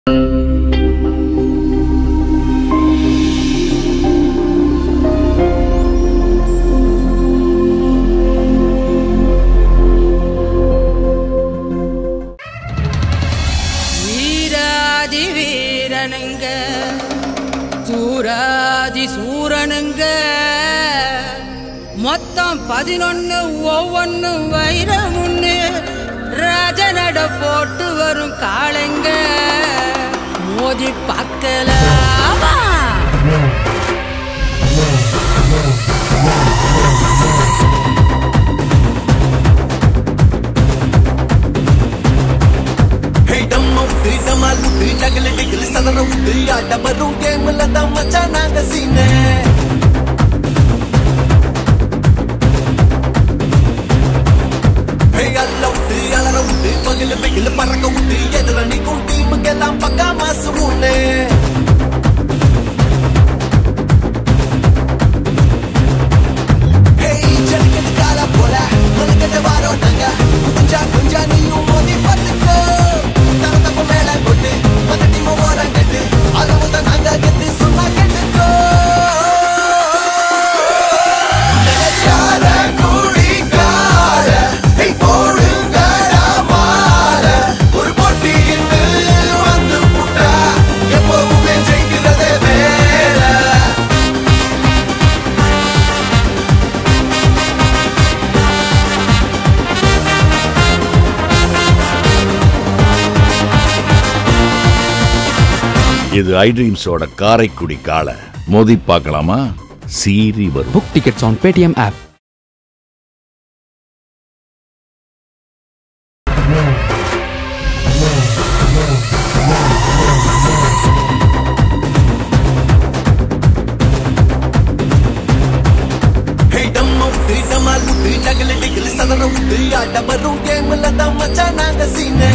வீராதி வீரனுங்க சூராதி சூரனுங்க மொத்தம் பதினொன்னு ஒவ்வொன்னு வைரமுன்னு ராஜநட போட்டு வரும் காளைங்க மோதி பார்க்கலாமா ஹே டம்ம விட்டு டமால் விட்டு டகல டிகல சதற விட்டு ஆட வரும் கேம்ல தான் மச்சான் நாங்க சீனே ஹே அல்ல விட்டு அலற விட்டு பகல வெயில பறக்க விட்டு எதிர நிற்கும் டீமுக்கெல்லாம் பக்கா மாசு முன்னே ஹேய் ஜல்லிக்கட்டு காலா போல மலைக்கட்டு வாரோம் நாங்க கொஞ்சா கொஞ்சா நீயும் மோதி பார்த்துக்கோ தர தப்பு மேல கொட்டு மத்த டீம் ஓரம் கட்டு அளவு தான் நாங்க கெட்டு சொன்னா கேட்டுக்கோ நினைச்சார குடிக்கார ஹேய் போடுங்கடா மாற ஒரு போட்டின்னு வந்து புட்டா எப்பவுமே ஜெயிக்கிறதே வேற இது ஐட்ரீம்ஸோட காரைக்குடி காலை மோதி பார்க்கலாமா சீறி வரும் Book tickets on Paytm app. ஹே டம்ம விட்டு டமால் விட்டு டகல டிகல சதற விட்டு ஆட வரும் கேம்ல தான் மச்சான் நாங்க சீனே